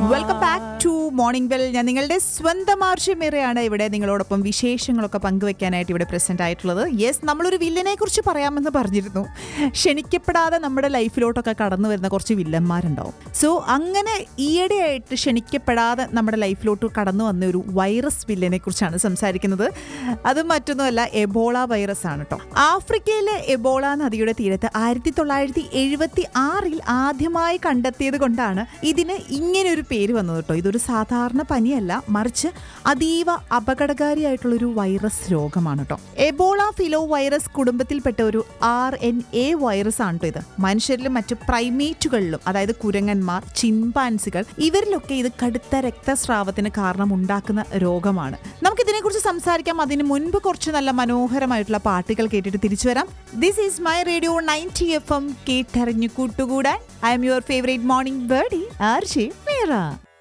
welcome back to morning well ഞാൻ നിങ്ങളുടെ സ്വന്തം ആർഷ്യമേറെയാണ് ഇവിടെ നിങ്ങളോടൊപ്പം വിശേഷങ്ങളൊക്കെ പങ്കുവെക്കാനായിട്ട് ഇവിടെ പ്രസന്റ് ആയിട്ടുള്ളത് യെസ് നമ്മളൊരു വില്ലനെ കുറിച്ച് പറയാമെന്ന് പറഞ്ഞിരുന്നു ക്ഷണിക്കപ്പെടാതെ നമ്മുടെ ലൈഫിലോട്ടൊക്കെ കടന്നു വരുന്ന കുറച്ച് വില്ലന്മാരുണ്ടാവും സോ അങ്ങനെ ഈയിടെയായിട്ട് ക്ഷണിക്കപ്പെടാതെ നമ്മുടെ ലൈഫിലോട്ട് കടന്നു വന്ന ഒരു വൈറസ് വില്ലനെ കുറിച്ചാണ് സംസാരിക്കുന്നത് അത് മറ്റൊന്നുമല്ല എബോള വൈറസ് ആണ് കേട്ടോ ആഫ്രിക്കയിലെ എബോള നദിയുടെ തീരത്ത് ആയിരത്തി തൊള്ളായിരത്തി എഴുപത്തി ആറിൽ ആദ്യമായി കണ്ടെത്തിയത് കൊണ്ടാണ് ഇതിന് ഇങ്ങനെ ഒരു പേര് വന്നത് കേട്ടോ ഇതൊരു സാധാരണ പനിയല്ല മറിച്ച് അതീവ അപകടകാരിയായിട്ടുള്ളൊരു വൈറസ് രോഗമാണ് കേട്ടോ എബോള ഫിലോ വൈറസ് കുടുംബത്തിൽപ്പെട്ട ഒരു ആർ എൻ എ വൈറസ് ആണ് കേട്ടോ ഇത് മനുഷ്യരിലും മറ്റു പ്രൈമേറ്റുകളിലും അതായത് കുരങ്ങന്മാർ ചിമ്പാൻസികൾ ഇവരിലൊക്കെ ഇത് കടുത്ത രക്തസ്രാവത്തിന് കാരണം ഉണ്ടാക്കുന്ന രോഗമാണ് നമുക്ക് ഇതിനെക്കുറിച്ച് സംസാരിക്കാം അതിന് മുൻപ് കുറച്ച് നല്ല മനോഹരമായിട്ടുള്ള പാട്ടുകൾ കേട്ടിട്ട് തിരിച്ചു വരാം this is my radio ninety F M കേട്ടറിഞ്ഞു കൂട്ടുകൂടാൻ I'm your favourite morning birdie R J Meera